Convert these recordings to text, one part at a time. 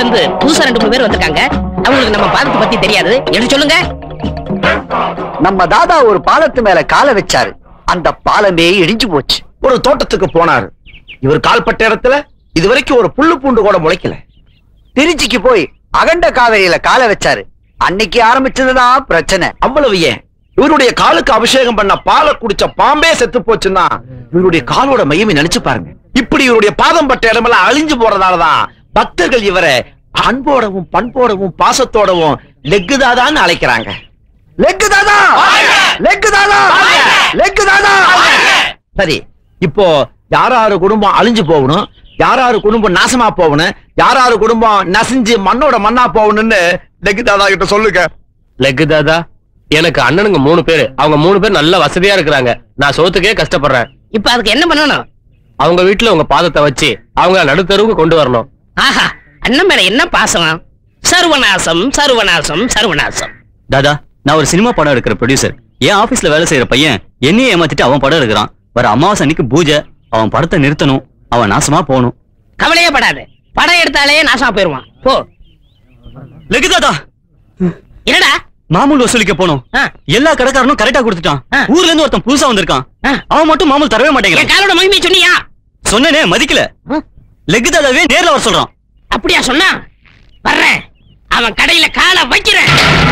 இருந்து புதுசா ரெண்டு மூணு பேர் வந்திருக்காங்க அவங்களுக்கு நம்ம பாதத்தை பத்தி தெரியாது எடுத்து சொல்லுங்க நம்ம தாதா ஒரு பாலத்து மேல காலை வச்சாரு அந்த பாலமே இடிஞ்சு போச்சு ஒரு தோட்டத்துக்கு போனாரு இவர் கால்பட்ட இடத்துல இதுவரைக்கும் ஒரு புல்லு பூண்டு கூட முளைக்கல திருச்சிக்கு போய் அகண்ட காவேரியில காலை வச்சாரு அன்னைக்கு ஆரம்பிச்சதுதான் பிரச்சனை அவ்வளவு ஏன் இவருடைய காலுக்கு அபிஷேகம் பண்ண பாலை குடிச்ச பாம்பே செத்து போச்சுன்னா இவருடைய காலோட மையமே நினைச்சு பாருங்க இப்படி இவருடைய பாதம் பட்ட இடமெல்லாம் அழிஞ்சு போறதாலதான் பக்தர்கள் இவரை அன்போடவும் பண்போடவும் பாசத்தோடவும் லெக்குதாதான்னு அழைக்கிறாங்க லெக்கு தாதா லெக்கு தாதா லெக்கு தாதா சரி இப்போ யாராரு குடும்பம் அழிஞ்சு போகணும் யாராரு குடும்பம் நாசமா போகணும் யாராரு குடும்பம் நசிஞ்சு மண்ணோட மண்ணா போகணும்னு லெக்குதாதா கிட்ட சொல்லுங்க லெக்கு தாதா எனக்கு அண்ணனுங்க மூணு பேரு அவங்க மூணு பேர் நல்ல வசதியா இருக்கிறாங்க நான் சோத்துக்கே கஷ்டப்படுறேன் இப்ப அதுக்கு என்ன பண்ணணும் அவங்க வீட்டுல உங்க பாதத்தை வச்சு அவங்க நடுத்தருவுக்கு கொண்டு வரணும் ஆஹா அண்ணன் மேல என்ன பாசம் சர்வநாசம் சர்வநாசம் சர்வநாசம் தாதா நான் ஒரு சினிமா படம் எடுக்கிற ப்ரொடியூசர் என் ஆபீஸ்ல வேலை செய்யற பையன் என்னையே ஏமாத்திட்டு அவன் படம் எடுக்கிறான் வர அமாவாசை அன்னைக்கு பூஜை அவன் படத்தை நிறுத்தணும் அவன் நாசமா போகணும் கவலையே படாது படம் எடுத்தாலே நாசமா போயிருவான் போ லெக்கு தாதா என்னடா மாமூல் வசூலிக்க போனோம் ஆ, எல்லா கடைக்காரனும் கரெக்டா கொடுத்துட்டான் ஆ. ஊர்ல இருந்து ஒருத்தன் புதுசா வந்திருக்கான் ஆ. அவன் மட்டும் மாமூல் தரவே என் மாட்டேங்கிறான் காலோட மகிமை சொன்னியா சொன்னேனே மதிக்கல ஆ, லெக்கு தாதாவே நேர்ல வர சொல்றான் அப்படியா சொன்னா வர்றேன் அவன் கடையில காலை வைக்கிறேன்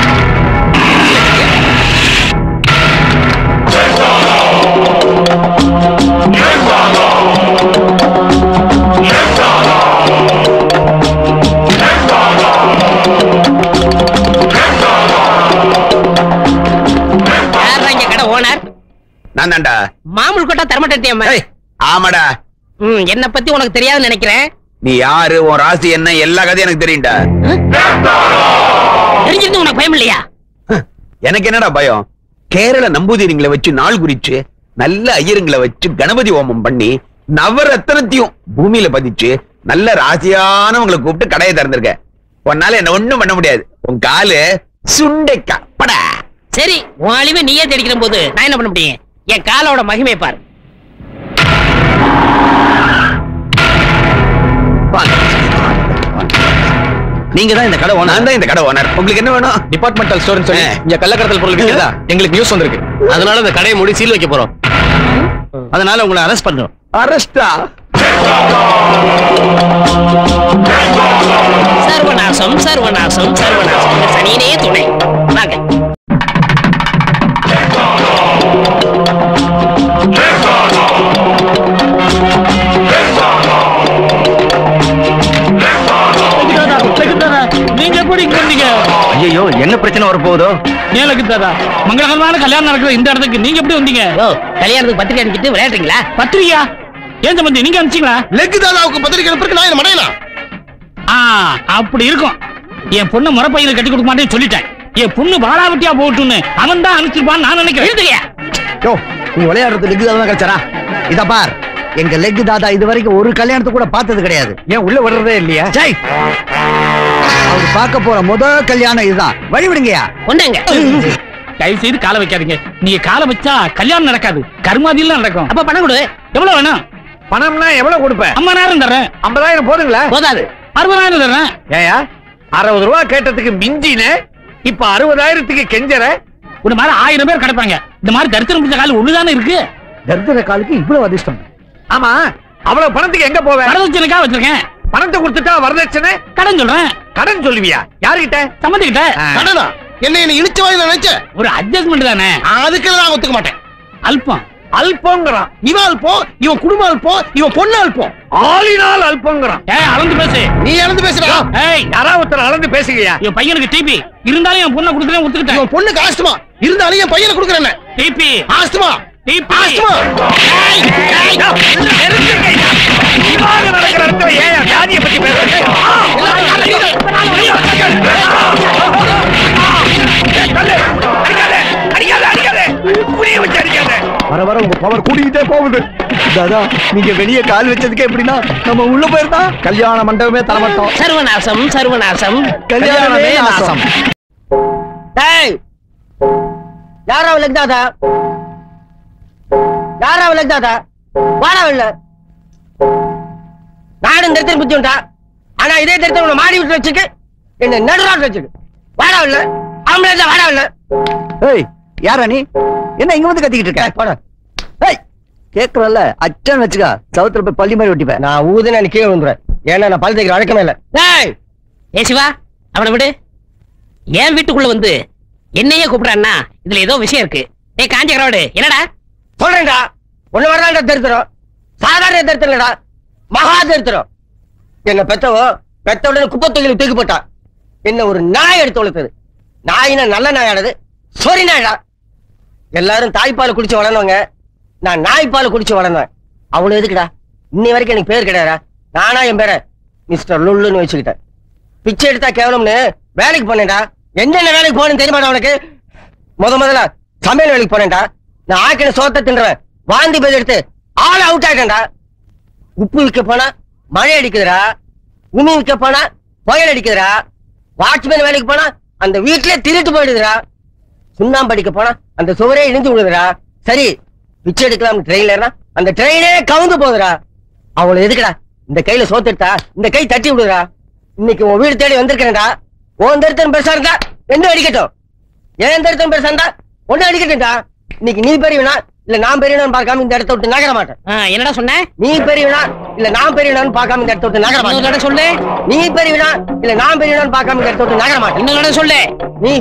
யார்ரா இங்க கடை ஓனர் நான் தான்டா மாமூல் கொட்டா தரமாட்டேன் ஏய், ஆமாடா ம் என்ன பத்தி உனக்கு தெரியாதுன்னு நினைக்கிறேன் நீ யாரு உன் ராசி என்ன எல்லா கதையும் எனக்கு தெரியும்டா தெரிஞ்சிருந்து உனக்கு பயம் இல்லையா ஹ், எனக்கு என்னடா பயம் கேரள நம்பூதிரிங்களை வச்சு நாள் குறிச்சு நல்ல ஐயருங்களை வச்சு கணபதி ஹோமம் பண்ணி நவரத்னத்தையும் பூமியில பதிச்சு நல்ல ராசியானவங்களை கூப்பிட்டு கடையை திறந்திருக்க உன்னால என்ன ஒண்ணும் பண்ண முடியாது உன் காலு சுண்டைக்கா படா சரி உன் அழிவை நீயே தேடிக்கிற போது நான் என்ன பண்ண முடியும் என் காலோட மகிமை பாரு நீங்க தான் இந்த கடை நான் ஓனர் தான் இந்த கடை ஓனர் உங்களுக்கு என்ன வேணும் டிபார்ட்மெண்டல் ஸ்டோர்னு சொல்லி ஆ. இங்க கள்ளக்கடத்தல் பொருள் விற்கிறதா எங்களுக்கு நியூஸ் வந்திருக்கு அதனால இந்த கடையை மூடி சீல் வைக்க போறோம் அதனால உங்களை அரெஸ்ட் பண்றோம் அரஸ்டா சர்வநாசம் சர்வநாசம் சர்வநாசம் இந்த சனியனே துணை வாங்க நீங்க எப்படி இங்க வந்தீங்க ஐயோ என்ன பிரச்சனை வரப்போகுதோ ஏலக்கு தாதா மங்களகரமான கல்யாணம் நடக்கிற இந்த இடத்துக்கு நீங்க எப்படி வந்தீங்க ஓ கல்யாணத்துக்கு பத்திரிக்கை அனுப்பிச்சிட்டு விளையாடுறீங்களா பத்திரிகையா ஏன் சம்பந்தி நீங்க அனுப்பிச்சீங்களா லெக்கு தாதாவுக்கு பத்திரிக்கை அனுப்புறதுக்கு நான் என்ன மடையலாம் ஆ அப்படி இருக்கும் என் பொண்ணு முறப்பையில கட்டி கொடுக்க மாட்டேன்னு சொல்லிட்டேன் என் பொண்ணு பாலாவட்டியா போட்டுன்னு அவன் தான் அனுப்பிச்சிருப்பான்னு நான் நினைக்கிறேன் எழுதுலையா யோ நீ விளையாடுறது லெக்கு தாதா கழிச்சாரா இத பார் எங்க லெக்கு தாதா இது வரைக்கும் ஒரு கல்யாணத்தை கூட பார்த்தது கிடையாது ஏன் உள்ள வர்றதே இல்லையா ஜெய் அவர் பார்க்க போற முத கல்யாணம் இதுதான் வழி விடுங்கயா கொண்டாங்க தயவு செய்து காலை வைக்காதீங்க நீங்க காலை வச்சா கல்யாணம் நடக்காது கருமாதியெல்லாம் நடக்கும் அப்ப பணம் கொடு எவ்வளவு வேணும் பணம்னா எவ்வளவு கொடுப்பேன் ஐம்பதாயிரம் தர்றேன் ஐம்பதாயிரம் போதுங்களா போதாது அறுபதாயிரம் தர்றேன் ஏயா அறுபது ரூபா கேட்டதுக்கு மிஞ்சின இப்ப அறுபதாயிரத்துக்கு கெஞ்சற ஒரு மாதிரி ஆயிரம் பேர் கிடப்பாங்க இந்த மாதிரி தரித்திரம் பிடிச்ச கால் ஒண்ணுதானே இருக்கு தர்தர காலுக்கு இவ்வளவு அதிர்ஷ்டம் ஆமா அவ்வளவு பணத்துக்கு எங்க போவ வரதட்சணைக்காக வச்சிருக்கேன் பணத்தை கொடுத்துட்டா வரதட்சணை கடன் சொல்றேன் கடன் சொல்லுவியா யாருகிட்ட சம்மந்திக்கிட்ட கடனா என்ன என்ன இழிச்சு வாயில நினைச்ச ஒரு அட்ஜஸ்ட்மெண்ட் தானே அதுக்கு நான் ஒத்துக்க மாட்டேன் அல்பம் அல்பங்கிறான் இவன் அல்பம் இவன் குடும்பம் அல்பம் இவன் பொண்ணு அல்பம் ஆளினால் அல்பங்கிறான் ஏய் அளந்து பேசு நீ இழந்து பேசுறா ஏய் யாராவது ஒருத்தர் அளந்து பேசுகியா என் பையனுக்கு டிபி இருந்தாலும் என் பொண்ணை கொடுத்துட்டேன் ஒத்துக்கிட்டேன் இவன் பொண்ணு காஸ்டுமா இருந்தாலும் என் பையனை கொடுக்குறேன் டிபி ஆஸ்துமா டிபி ஆஸ்துமா ஏய், ஏய், நெருங்குங்க. இவாக நடக்கிற இடத்துல ஏன் ஜாதியை பத்தி பேசுறீங்க? ஆ, ஏய், தள்ளு. அடிக்காத, அடிக்காத, அடிக்காத. புரிய வச்சு அடிக்காத. வர வர உங்க பவர் கூடிக்கிட்டே போகுது தாதா நீங்க வெளியே கால் வச்சதுக்கு எப்படின்னா நம்ம உள்ள போயிருந்தா கல்யாண மண்டபமே தரமாட்டோம் சர்வநாசம் சர்வநாசம் கல்யாணமே நாசம் டேய் யாரா விலக்கு தாதா யாரா விலக்கு தாதா வாடா வெளில நாடு இந்த இடத்துல புத்தி உண்டா ஆனா இதே தரத்தை உன்னை மாடி விட்டு வச்சுக்கு என்ன நடுராட்டு வச்சுக்கு வாடா இல்ல ஆம்பளை வாடா இல்ல ஏய் யாரா நீ என்ன இங்க வந்து கத்திக்கிட்டு இருக்க போட ஏய் கேக்குறல்ல அச்சான் வச்சுக்க சவுத்துல போய் பள்ளி மாதிரி ஒட்டிப்பேன் நான் ஊதுன நீ கீழே வந்துடுறேன் ஏன்னா நான் பல் தைக்கிற வழக்கமே இல்ல டேய் ஏ சிவா அவனை விடு என் வீட்டுக்குள்ள வந்து என்னையே கூப்பிடான்னா இதுல ஏதோ விஷயம் இருக்கு ஏய் காஞ்ச கரவாடு என்னடா சொல்றேன்டா ஒண்ணு வரலாம்டா தரித்திரம் சாதாரண தரித்திரம் இல்லடா மகா தரித்திரம் என்ன பெத்தவோ பெத்த உடனே குப்பை தொகையில தூக்கி போட்டா என்ன ஒரு நாய் எடுத்து வளர்த்தது நாயினா நல்ல நாயானது சொரி நாயடா எல்லாரும் தாய்ப்பால் குடிச்சு வளர்ந்தவங்க நான் நாய்ப்பால் குடிச்சு வளர்ந்தேன் அவ்வளவு எதுக்குடா இன்னி வரைக்கும் எனக்கு பேர் கிடையாதா நானா என் பேரை மிஸ்டர் லுல்லுன்னு வச்சுக்கிட்டேன் பிச்சை எடுத்தா கேவலம்னு வேலைக்கு போனேன்டா என்னென்ன வேலைக்கு போனேன்னு தெரியுமாடா உனக்கு முத முதல்ல சமையல் வேலைக்கு போனேன்டா நான் ஆக்கின சோத்தை தின்றவன் வாந்தி பேர் எடுத்து ஆள் அவுட் ஆயிட்டேன்டா உப்பு விற்க போனா மழை அடிக்குதுடா உமி விற்க போனா புயல் அடிக்குதுடா வாட்ச்மேன் வேலைக்கு போனா அந்த வீட்லயே திருட்டு போயிடுதுடா சுண்ணாம்பு அடிக்க போனா அந்த சுவரே இடிஞ்சு விடுதுடா சரி பிச்சை எடுக்கலாம் ட்ரெயின்ல ஏறினா அந்த ட்ரெயினே கவுந்து போகுதுடா அவளை எதுக்குடா இந்த கையில சோத்து எடுத்தா இந்த கை தட்டி விடுதுடா இன்னைக்கு உன் வீடு தேடி வந்திருக்கிறேன்டா உன் தருத்தன் பெருசா இருந்தா ரெண்டு அடிக்கட்டும் ஏன் தருத்தன் பெருசா இருந்தா ஒண்ணு அடிக்கட்டும்டா இன்னைக்கு நீ பெரியவனா இல்ல நான் பெரியவனான்னு பார்க்காம இந்த இடத்த விட்டு நகர மாட்டேன் ஆ, என்னடா சொன்ன நீ பெரியவனா இல்ல நான் பெரியவனான்னு பார்க்காம இந்த இடத்த விட்டு நகர இன்னொரு மாட்டேன் தடவை சொல்லு நீ பெரியவனா இல்ல நான் பெரியவனான்னு பார்க்காம இந்த இடத்த விட்டு நகர மாட்டேன் இன்னொரு தடவை சொல்லு நீ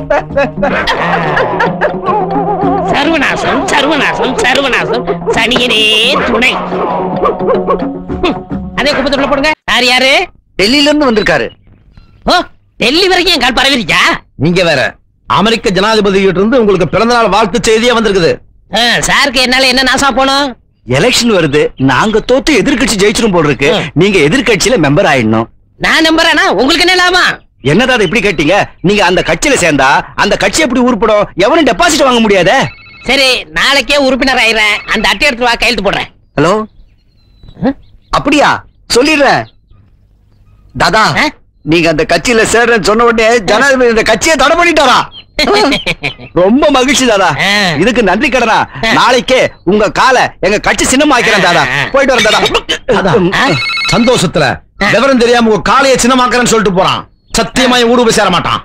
சர்வநாசம் சர்வநாசம் சர்வநாசம் சனியனே துணை ஹம், அதே குப்பத்துக்குள்ள போடுங்க யார் யாரு டெல்லியில இருந்து வந்திருக்காரு ஓ டெல்லி வரைக்கும் என் கால் பரவிருச்சா நீங்க வேற அமெரிக்க ஜனாதிபதி கிட்ட இருந்து உங்களுக்கு பிறந்தநாள் வாழ்த்து செய்தியா வந்திருக்குது ஆ, சாருக்கு என்னால என்ன நாசா போனோம் எலெக்ஷன் வருது நாங்க தோத்து எதிர்க்கட்சி ஜெயிச்சிரும் போல் இருக்கு ம். நீங்க எதிர்க்கட்சியில மெம்பர் ஆயிடணும் நான் நம்புறேனா உங்களுக்கு என்ன லாபம் என்னடா அதை இப்படி கேட்டீங்க நீங்க அந்த கட்சியில சேர்ந்தா அந்த கட்சி எப்படி உருப்படும் எவனும் டெபாசிட் வாங்க முடியாதே சரி நாளைக்கே உறுப்பினர் ஆயிடுறேன் அந்த அட்டை எடுத்து வா கையெழுத்து போடுறேன் ஹலோ அப்படியா சொல்லிடுறேன் தாதா ஆ? நீங்க அந்த கட்சியில சேர்றேன்னு சொன்ன உடனே ஜனாதிபதி இந்த கட்சியை தடை பண்ணிட்டாரா ரொம்ப மகிழ்ச்சி தாதா ஆ. இதுக்கு நன்றி கடனா நாளைக்கே உங்க காலை எங்க கட்சி சின்னமா ஆக்கிறேன் தாதா ஆ. போயிட்டு வரேன் தாதா ஆ? சந்தோஷத்துல விவரம் தெரியாம உங்க காலையை சின்னமாக்குறேன்னு சொல்லிட்டு போறான் சத்தியமா என் ஊடு போய் சேர மாட்டான்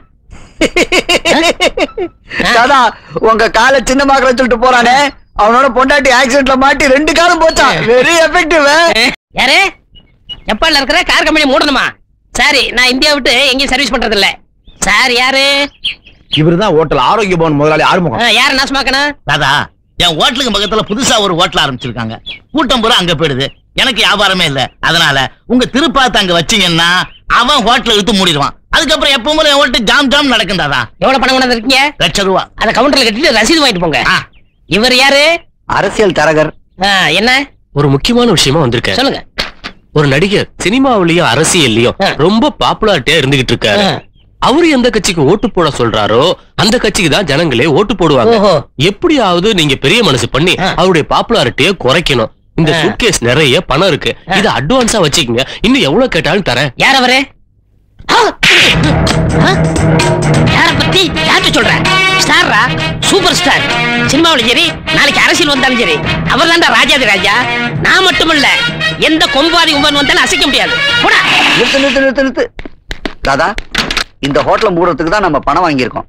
தாதா உங்க காலை சின்னமாக்குறேன்னு சொல்லிட்டு போறானே அவனோட பொண்டாட்டி ஆக்சிடென்ட்ல மாட்டி ரெண்டு காலம் போச்சான் வெரி எஃபெக்டிவ் யாரு ஜப்பான்ல இருக்கிற கார் கம்பெனி மூடணுமா சரி நான் இந்தியா விட்டு எங்கேயும் சர்வீஸ் பண்றது இல்ல சார் யாரு இவருதான் ஹோட்டல் ஆரோக்கிய பவன் முதலாளி ஆறுமுகம் ஆ, யாரு நாசமாக்கணும் தாதா என் ஹோட்டலுக்கு பக்கத்துல புதுசா ஒரு ஹோட்டல் ஆரம்பிச்சிருக்காங்க கூட்டம் பூரா அங்க போயிடுது எனக்கு வியாபாரமே இல்ல அதனால உங்க திருப்பாத்த அங்க வச்சீங்கன்னா அவன் ஹோட்டலை இழுத்து மூடிடுவான் அதுக்கப்புறம் எப்பவும் போல என் ஹோட்டல் ஜாம் ஜாம் நடக்கும் தாதா எவ்வளவு பணம் கொண்டு இருக்கீங்க லட்ச ரூபா அத கவுண்டர்ல கட்டிட்டு ரசீது வாங்கிட்டு போங்க ஆ. இவர் யாரு அரசியல் தரகர் ஆ, என்ன ஒரு முக்கியமான விஷயமா வந்திருக்கேன் சொல்லுங்க ஒரு நடிகர் சினிமாவிலயும் அரசியல்லயும் ஆ. ரொம்ப பாப்புலாரிட்டியா இருந்துகிட்டு இருக்காரு ஆ. அவரு எந்த கட்சிக்கு ஓட்டு போட சொல்றாரோ அந்த கட்சிக்கு தான் ஜனங்களே ஓட்டு போடுவாங்க ஓஹோ எப்படியாவது நீங்க பெரிய மனசு பண்ணி ஆ. அவருடைய பாப்புலாரிட்டிய குறைக்கணும் இந்த ஆ. சூட்கேஸ் நிறைய பணம் இருக்கு ஆ. இத அட்வான்ஸா வச்சுக்கங்க இன்னும் எவ்வளவு கேட்டாலும் தரேன் யார் அவரு ஆ! ஆ? யார பத்தி யார்கிட்ட சொல்ற ஸ்டாரா சூப்பர் ஸ்டார் சினிமாவில் சரி நாளைக்கு அரசியல் வந்தாலும் சரி அவர் தான்டா ராஜாதி ராஜா நான் மட்டுமல்ல எந்த கொம்பாதி கும்பன் வந்தாலும் அசைக்க முடியாது போடா நிறுத்து நிறுத்து நிறுத்து நிறுத்து தாதா இந்த ஹோட்டலை மூடுறதுக்கு தான் நம்ம பணம் வாங்கியிருக்கோம்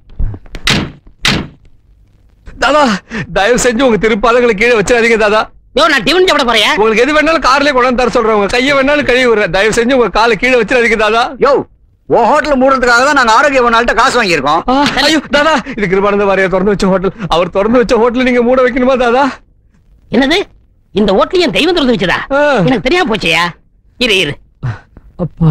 தாதா தயவு செஞ்சு உங்க திருப்பாதங்களை கீழே வச்சிடாதீங்க தாதா யோ நான் டிவன் சாப்பிட போறியா உங்களுக்கு எது வேணாலும் கார்லயே கொண்டாந்து தர சொல்றேன் உங்க கையை வேணாலும் கழுவி விடுறேன் தயவு செஞ்சு உங்க காலை கீழே வச்சிடாதீங்க தாதா யோ உன் ஹோட்டல் மூடுறதுக்காக தான் நாங்க ஆரோக்கிய நாள்கிட்ட காசு வாங்கியிருக்கோம் ஆ, ஐயோ தாதா இது கிருபானந்த வாரியா திறந்து வச்ச ஹோட்டல் அவர் திறந்து வச்ச ஹோட்டல் நீங்க மூட வைக்கணுமா தாதா என்னது இந்த ஓட்டுல என் தெய்வம் திறந்து வச்சதா ஆ. எனக்கு தெரியாம போச்சேயா இரு இரு அப்பா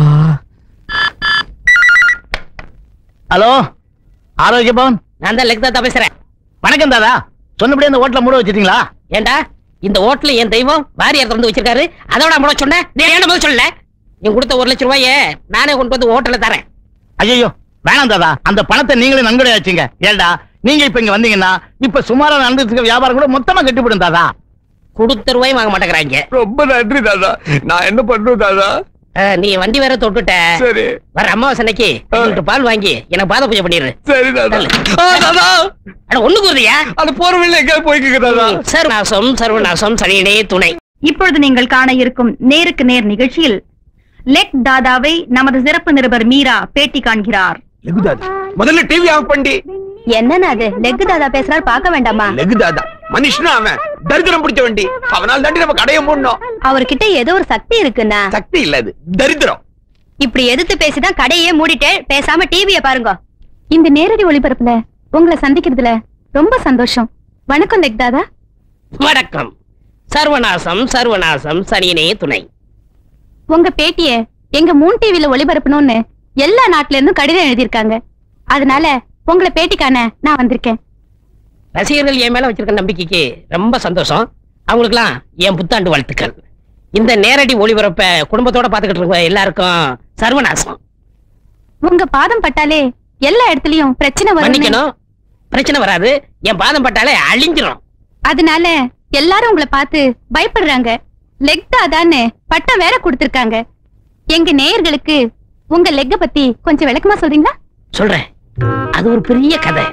ஹலோ ஆரோக்கிய பவன் நான் தான் லெக்தா பேசுறேன் வணக்கம் தாதா சொன்னபடி அந்த ஹோட்டலை மூட வச்சிட்டீங்களா ஏண்டா இந்த ஓட்டுல என் தெய்வம் வாரியார் திறந்து வச்சிருக்காரு அதோட முட சொன்னேன் நீ ஏன்டா முதல் சொல்லல நீ கொடுத்த ஒரு லட்சம் ரூபாய நானே கொண்டு வந்து ஓட்டல தரேன் ஐயோ வேணாம் தாதா அந்த பணத்தை நீங்களே நன்கொடை ஆச்சுங்க ஏண்டா நீங்க இப்ப இங்க வந்தீங்கன்னா இப்ப சுமாரா நடந்துட்டு இருக்க வியாபாரம் கூட மொத்தமா கட்டிவிடும் தாதா கொடுத்த ரூபாயும் வாங்க மாட்டேங்கிறாங்க ரொம்ப நன்றி தாதா நான் என்ன பண்றேன் தாதா ஆ, நீ வண்டி வேற தொட்டுட்ட சரி வர அமாவாசை அன்னைக்கு ஆ. ரெண்டு பால் வாங்கி எனக்கு பாத பூஜை பண்ணிடு சரி தாதா ஆ, தாதா அட ஒண்ணு கூறுதியா அந்த போற வழியில எங்கேயாவது போய்க்குங்க தாதா சர்வநாசம் சர்வநாசம் சனியனே துணை இப்பொழுது நீங்கள் காண இருக்கும் நேருக்கு நேர் நிகழ்ச்சியில் லெக் தாதாவை நமது சிறப்பு நிருபர் மீரா பேட்டி காண்கிறார் லெகுதாதா முதல்ல டிவி ஆஃப் பண்ணி என்னன்னு அது லெக் தாதா பேசுறாரு பார்க்க வேண்டாமா லெகுதாதா மனுஷனா அவன் தரித்திரம் பிடிச்ச வண்டி அவனால் தாண்டி நம்ம கடைய மூடணும் அவர்கிட்ட ஏதோ ஒரு சக்தி இருக்குண்ணா சக்தி இல்ல அது தரித்திரம் இப்படி எதிர்த்து பேசிதான் கடையே மூடிட்டு பேசாம டிவிய பாருங்க இந்த நேரடி ஒளிபரப்புல உங்களை சந்திக்கிறதுல ரொம்ப சந்தோஷம் வணக்கம் லெக் தாதா வணக்கம் சர்வநாசம் சர்வநாசம் சனியனே துணை உங்க பேட்டிய எங்க மூன் டிவில ஒளிபரப்பணும்னு எல்லா நாட்டுல இருந்தும் கடிதம் எழுதியிருக்காங்க அதனால உங்களை பேட்டிக்கான நான் வந்திருக்கேன் ரசிகர்கள் என் மேல வச்சிருக்க நம்பிக்கைக்கு ரொம்ப சந்தோஷம் அவங்களுக்குலாம் என் புத்தாண்டு வாழ்த்துக்கள் இந்த நேரடி ஒளிபரப்ப குடும்பத்தோட பாத்துக்கிட்டு இருக்க எல்லாருக்கும் சர்வநாசம் உங்க பாதம் பட்டாலே எல்லா இடத்துலயும் பிரச்சனை வரும் மன்னிக்கணும் பிரச்சனை வராது என் பாதம் பட்டாலே அழிஞ்சிரும் அதனால எல்லாரும் உங்களை பார்த்து பயப்படுறாங்க லெக் தாதான்னு பட்டம் வேற கொடுத்திருக்காங்க எங்க நேயர்களுக்கு உங்க லெக்க பத்தி கொஞ்சம் விளக்கமா சொல்றீங்களா சொல்றேன் அது ஒரு பெரிய கதை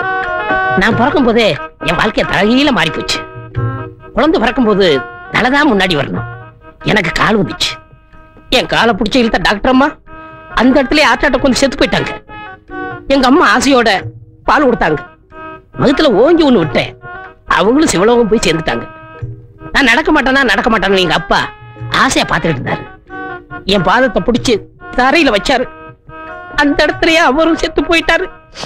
நான் பிறக்கும் போதே என் வாழ்க்கை தலைகீழ மாறி போச்சு குழந்தை பிறக்கும் போது தலைதான் முன்னாடி வரணும் எனக்கு கால் வந்துச்சு என் காலை பிடிச்ச இழுத்த டாக்டர் அம்மா அந்த இடத்துல ஆட்டாட்ட கொஞ்சம் செத்து போயிட்டாங்க எங்க அம்மா ஆசையோட பால் கொடுத்தாங்க மகத்துல ஓங்கி ஒண்ணு விட்டேன் அவங்களும் சிவலோகம் போய் சேர்ந்துட்டாங்க நான் நடக்க மாட்டேனா நடக்க மாட்டேன்னு எங்க அப்பா ஆசையா பார்த்துட்டு இருந்தாரு என் பாதத்தை பிடிச்சு தரையில வச்சாரு அந்த இடத்துலயே அவரும் செத்து போயிட்டாரு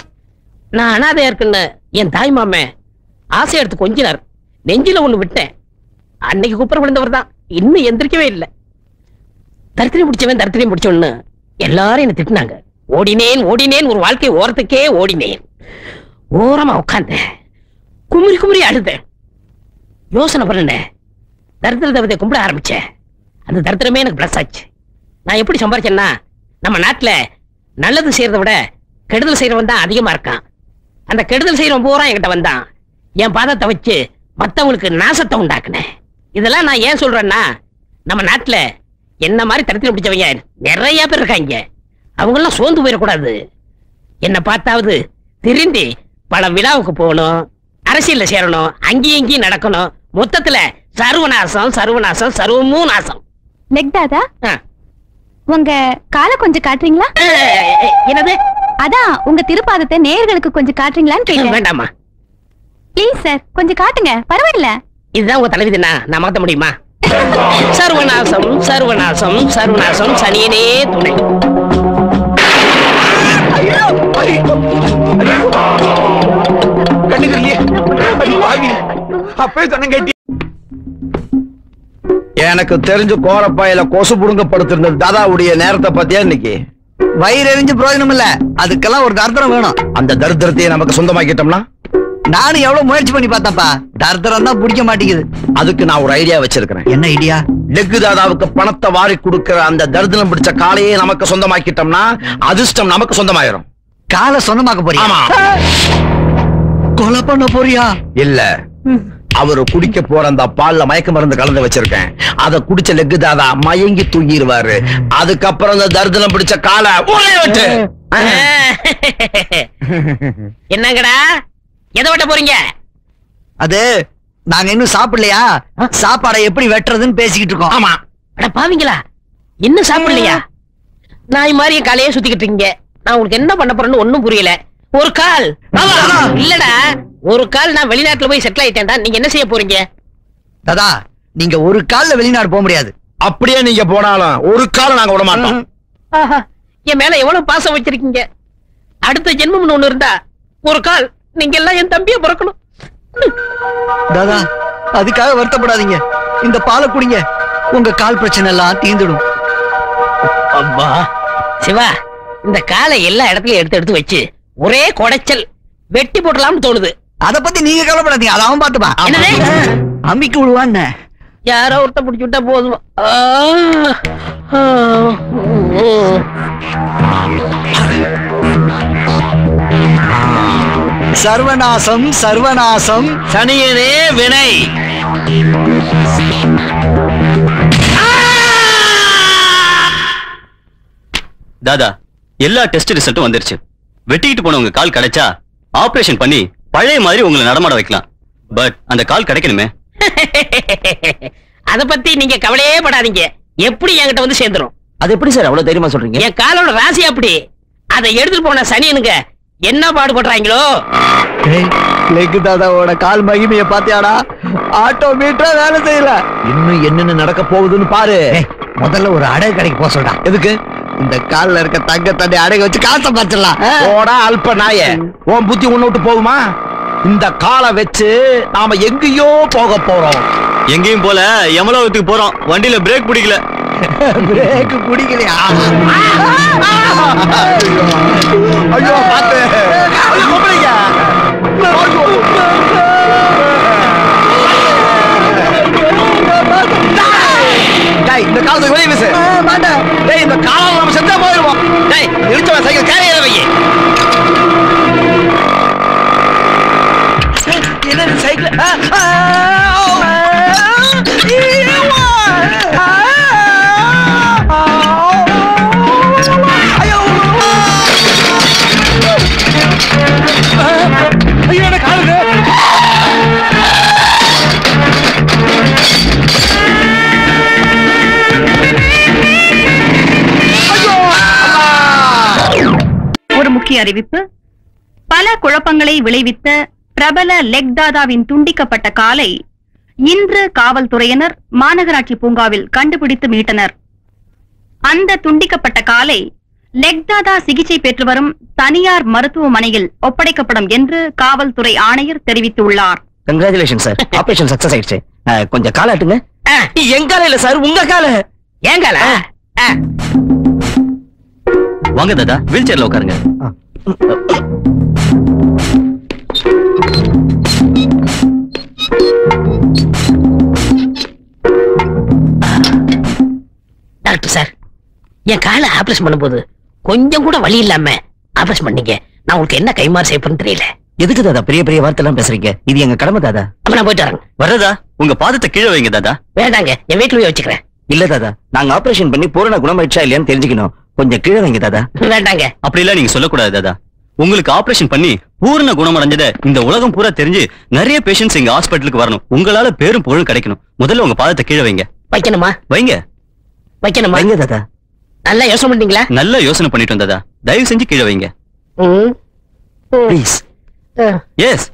நான் அனாதையா இருக்குன்னு என் தாய் மாமன் ஆசை எடுத்து கொஞ்சினார் நெஞ்சில ஒண்ணு விட்டேன் அன்னைக்கு குப்புற விழுந்தவர் தான் இன்னும் எந்திரிக்கவே இல்லை தரித்திரம் பிடிச்சவன் தரித்திரம் பிடிச்சவன்னு எல்லாரும் என்ன திட்டினாங்க ஓடினேன் ஓடினேன் ஒரு வாழ்க்கை ஓரத்துக்கே ஓடினேன் ஓரமா உட்கார்ந்தேன் குமுறி குமுறி அழுதேன் யோசனை பண்ணேன் தரித்திர தேவதை கும்பிட ஆரம்பிச்சேன் அந்த தரித்திரமே எனக்கு பிளஸ் ஆச்சு நான் எப்படி சம்பாரிச்சேன்னா நம்ம நாட்டுல நல்லது செய்யறதை விட கெடுதல் செய்யறவன் தான் அதிகமா இருக்கான் அந்த கெடுதல் செய்யறவன் பூரா என்கிட்ட வந்தான் என் பாதத்தை வச்சு மத்தவங்களுக்கு நாசத்தை உண்டாக்குனேன் இதெல்லாம் நான் ஏன் சொல்றேன்னா நம்ம நாட்டுல என்ன மாதிரி தரத்தில் பிடிச்சவங்க நிறைய பேர் இருக்காங்க அவங்க எல்லாம் சோர்ந்து போயிடக்கூடாது என்ன பார்த்தாவது திரும்பி பல விழாவுக்கு போகணும் அரசியல்ல சேரணும் அங்கேயும் இங்கேயும் நடக்கணும் மொத்தத்துல சர்வநாசம் சர்வநாசம் சர்வமும் நாசம் லெக் தாதா ஆ. உங்க காலை கொஞ்சம் காட்டுறீங்களா அஹ், என்னது அதான் உங்க திருப்பாதத்தை நேயர்களுக்கு கொஞ்சம் காட்டுறீங்களான்னு கேட்டேன் வேண்டாமா ப்ளீஸ் சார் கொஞ்சம் காட்டுங்க பரவாயில்ல இதுதான் உங்க தலைவிதினா நான் மாத்த முடியுமா சர்வநாசம் சர்வநாசம் சர்வநாசம் சனியனே துணை கண்டுக்கலையே அடி பாவி. அப்பவே சொன்ன கேட்டி எனக்கு தெரிஞ்சு கோரப்பாயில கொசு புடுங்க படுத்திருந்த தாதாவுடைய நேரத்தை பத்தியா இன்னைக்கு வயிறு எரிஞ்சு பிரயோஜனம் இல்ல அதுக்கெல்லாம் ஒரு தர்தரம் வேணும் அந்த தரித்திரத்தையே நமக்கு சொந்தமாக்கிட்டோம்னா நானும் எவ்வளவு முயற்சி பண்ணி பார்த்தேன்ப்பா தர்தரம் தான் பிடிக்க மாட்டேங்குது அதுக்கு நான் ஒரு ஐடியா வச்சிருக்கிறேன் என்ன ஐடியா லெக்கு தாதாவுக்கு பணத்தை வாரி கொடுக்கிற அந்த தரித்திரம் பிடிச்ச காலையே நமக்கு சொந்தமாக்கிட்டோம்னா அதிர்ஷ்டம் நமக்கு சொந்தமாயிரும் காலை சொந்தமாக்க போறியா ஆமா கொலை பண்ண போறியா இல்ல அவரு குடிக்க போற அந்த பால்ல மயக்க மருந்து கலந்து வச்சிருக்கேன் அத குடிச்ச லெக்கு தாதா மயங்கி தூங்கிடுவாரு அதுக்கப்புறம் அந்த தரித்திரம் பிடிச்ச காலை உருளை வச்சு என்னங்கடா எதை வெட்ட போறீங்க அது நாங்க இன்னும் சாப்பிடலையா சாப்பாடை எப்படி வெட்டுறதுன்னு பேசிக்கிட்டு இருக்கோம் ஆமா அட பாவீங்களா இன்னும் சாப்பிடலையா நாய் மாதிரி என் காலையே சுத்திக்கிட்டு இருக்கீங்க நான் உங்களுக்கு என்ன பண்ண போறேன்னு ஒண்ணும் புரியல ஒரு கால் இல்லடா ஒரு கால் நான் வெளிநாட்டுல போய் செட்டில் ஆயிட்டேன்டா நீங்க என்ன செய்ய போறீங்க தாதா நீங்க ஒரு கால்ல வெளிநாடு போக முடியாது அப்படியே நீங்க போனாலும் ஒரு காலம் நாங்க விட மாட்டோம் ஆஹா, என் மேல எவ்வளவு பாசம் வச்சிருக்கீங்க அடுத்த ஜென்மம்னு ஒண்ணு இருந்தா ஒரு கால் நீங்க எல்லாம் என் தம்பியை பிறக்கணும் தாதா அதுக்காக வருத்தப்படாதீங்க இந்த பாலை குடிங்க உங்க கால் பிரச்சனை எல்லாம் தீர்ந்துடும் அப்பா சிவா இந்த காலை எல்லா இடத்துலயும் எடுத்து எடுத்து வச்சு ஒரே குடைச்சல் வெட்டி போடலாம்னு தோணுது அத பத்தி நீங்க கவலைப்படாதீங்க அதை அவன் பாத்துப்பா என்னது? அம்மிக்கு விழுவான்னு யாரோ ஒருத்த பிடிச்சு விட்டா போதும் ஆ, ஆ, உம். சர்வநாசம் சர்வநாசம் சனியனே வினை தாதா எல்லா டெஸ்ட் ரிசல்ட்டும் வந்துருச்சு வெட்டிக்கிட்டு போனவங்க கால் கிடைச்சா ஆபரேஷன் பண்ணி பழைய மாதிரி உங்களை நடமாட வைக்கலாம் பட் அந்த கால் கிடைக்கணுமே அத பத்தி நீங்க கவலையே படாதீங்க எப்படி என்கிட்ட வந்து சேர்ந்துரும் அது எப்படி சார் அவ்வளவு தைரியமா சொல்றீங்க என் காலோட ராசி அப்படி அதை எடுத்துட்டு போன சனியனுங்க என்ன பாடுபடுறாங்களோ லெக் தாதாவோட கால் மகிமைய பாத்தியாடா ஆட்டோ மீட்டரா வேலை செய்யல இன்னும் என்னென்ன நடக்க போகுதுன்னு பாரு முதல்ல ஒரு அடகு கடைக்கு போக சொல்றா எதுக்கு இந்த கால்ல இருக்க தங்க தண்ணி அடகு வச்சு காசை பார்த்துடலாம் போடா அல்ப நாய உன் புத்தி உன்னை விட்டு போகுமா இந்த காலை வச்சு நாம எங்கேயோ போக போறோம் எங்கேயும் போல எமலோகத்துக்கு போறோம் வண்டியில பிரேக் பிடிக்கல பிரேக் குடிக்கலையா ஐயோ பாத்து ஐயோ, பொம்பளைங்க. டேய், இந்த காலத்துக்கு வெளியே வீசு டேய் இந்த காலம் நம்ம செத்தா போயிடுவோம் டேய் இடிச்சவன் சைக்கிள் கேரியர வை என்ன சைக்கிள் ஐயோ எனக்கு காலுங்க ஒரு முக்கிய அறிவிப்பு பல குழப்பங்களை விளைவித்த பிரபல லெக் தாதாவின் துண்டிக்கப்பட்ட காலை இன்று காவல்துறையினர் மாநகராட்சி பூங்காவில் கண்டுபிடித்து மீட்டனர் அந்த துண்டிக்கப்பட்ட காலை லெக் தாதா சிகிச்சை பெற்று வரும் தனியார் மருத்துவமனையில் ஒப்படைக்கப்படும் என்று காவல்துறை ஆணையர் தெரிவித்துள்ளார் கங்க்ராச்சுலேஷன் சார் ஆபரேஷன் சக்சஸ் ஆயிடுச்சு அஹ், கொஞ்சம் காலாட்டுங்க என் கால இல்ல சார் உங்க கால ஏங்கால வாங்க தாதா வீல் சேர்ல உட்காருங்க டாக்டர் சார் என் காலை ஆபரேஷன் பண்ணும்போது கொஞ்சம் கூட வலி இல்லாம ஆபரேஷன் பண்ணீங்க நான் உங்களுக்கு என்ன கைமாறு செய்யப்படுன்னு தெரியல எதுக்கு தாதா பெரிய பெரிய வார்த்தை எல்லாம் பேசுறீங்க இது எங்க கடமை தாதா அப்ப நான் போயிட்டு வரேன் வர்றதா உங்க பாதத்தை கீழே வைங்க தாதா வேண்டாங்க என் வீட்டுல போய் வச்சுக்கிறேன் இல்ல தாதா நாங்க ஆபரேஷன் பண்ணி பூரண குணமாயிடுச்சா இல்லையான்னு தெரிஞ்சுக்கணும் கொஞ்சம் கீழே வைங்க தாதா வேண்டாங்க அப்படிலாம் நீங்க சொல்லக்கூடாது தாதா உங்களுக்கு ஆபரேஷன் பண்ணி பூர்ண குணமடைஞ்சத இந்த உலகம் பூரா தெரிஞ்சு நிறைய பேஷண்ட்ஸ் எங்க ஹாஸ்பிட்டலுக்கு வரணும் உங்களால பேரும் புகழும் கிடைக்கணும் முதல்ல உங்க பாதத்தை கீழே வைங்க வைக்கணுமா வைங்க வைக்கணுமா வைங்க தாதா நல்லா யோசனை பண்ணீங்களா நல்லா யோசனை பண்ணிட்டு வந்ததா தயவு செஞ்சு கீழே வைங்க ம். ம். ப்ளீஸ் அஹ். Yes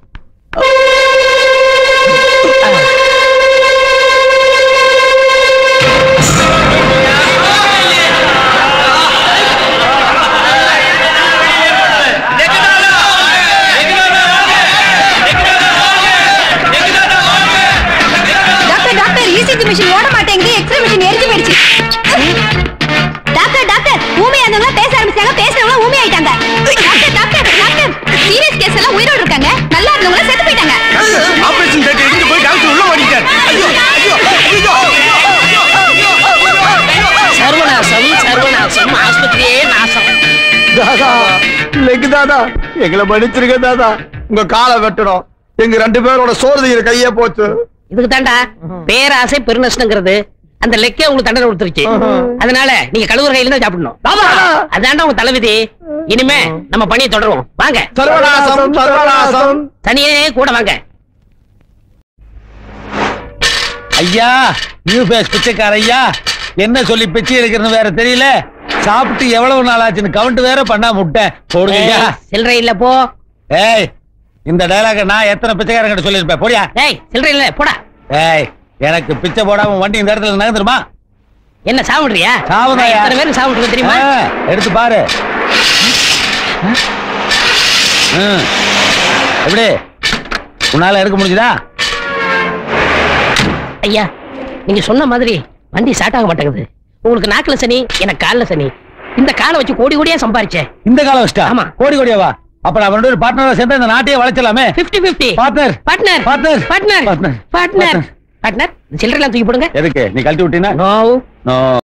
doctor doctor ECG machine ஓட மாட்டேங்குது எக்ஸ்ரே மிஷின் எரிஞ்சு போயிடுச்சு டாக்டர் டாக்டர் ஊமையா இருந்தவங்க பேச ஆரம்பிச்சாங்க பேசுறவங்க ஊமை ஆயிட்டாங்க doctor doctor doctor serious case எல்லாம் உயிரோட இருக்காங்க நல்லா இருந்தவங்க செத்து போயிட்டாங்க ஆபரேஷன் தேட்டர் இருந்து போய் டாக்டர் உள்ள ஓடிட்டார் ஐயோ ஐயோ ஐயோ சர்வநாசம் சர்வநாசம் ஆஸ்பத்திரியே நாசம் தாதா லெக் தாதா எங்களை மன்னிச்சிருங்க தாதா உங்க காலை வெட்டணும் எங்க ரெண்டு பேரோட சோறு செய்யற கையே போச்சு இதுக்கு தாண்டா பேராசை பெருநஷ்டங்கிறது அந்த லெக்கே உங்களுக்கு தண்டனை கொடுத்துருச்சு அதனால நீங்க கழுவுற கையில தான் சாப்பிடணும் அதாண்டா உங்க தலைவிதி இனிமே நம்ம பணியை தொடருவோம் வாங்க சர்வநாசம் சர்வநாசம் தனியே கூட வாங்க ஐயா நியூ பேஸ் பிச்சைக்கார ஐயா என்ன சொல்லி பிச்சை எடுக்கிறன்னு வேற தெரியல சாப்பிட்டு எவ்வளவு நாள் ஆச்சுன்னு கவுண்ட் வேற பண்ணா முட்டேன் போடுங்க ஐயா ஏய், சில்லறை இல்ல போ ஏய் இந்த டைலாக நான் எத்தனை பிச்சைக்காரங்கிட்ட சொல்லியிருப்பேன் போடியா ஏய் சில்லறை இல்ல போடா ஏய் எனக்கு பிச்சை போடாம வண்டி இந்த இடத்துல நகர்ந்துருமா என்ன சாப்பிடுறியா சாவுதாயா? எத்தனை பேரும் சாப்பிட்டு தெரியுமா ஆ, எடுத்து பாரு ம். எப்படி உன்னால எடுக்க முடிஞ்சுதா ஐயா நீங்க சொன்ன மாதிரி வண்டி ஸ்டார்ட் ஆக மாட்டேங்குது உங்களுக்கு நாக்குல சனி எனக்கு கால்ல சனி இந்த காலை வச்சு கோடி கோடியா சம்பாரிச்சேன் இந்த காலம் வச்சிட்டா ஆமா. கோடி கோடியாவா அப்ப நான் ரெண்டு பேரும் பார்ட்னரா சேர்ந்து இந்த நாட்டையே வளைச்சலாமே 50 50 partner partner partner partner Partner. Partner partner சில்லறை எல்லாம் தூக்கி போடுங்க எதுக்கு நீ கழட்டி விட்டீங்கன்னா நோ நோ